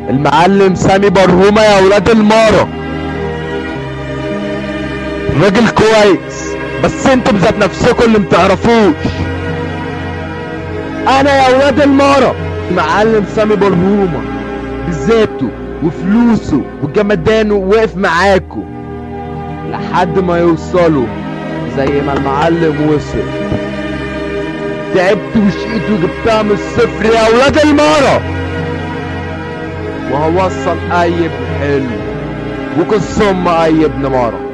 المعلم سامي برهومة يا ولاد المارة راجل كويس بس انتوا بذات نفسكم اللي متعرفوش انا يا ولاد المارة المعلم سامي برهومة بذاته وفلوسه وجمدانه وقف معاكم لحد ما يوصلوا زي ما المعلم وصل تعبت وشقيت وجبتها من الصفر يا ولاد المارة وهوصل اي ابن حلو وقصهم اي ابن مارة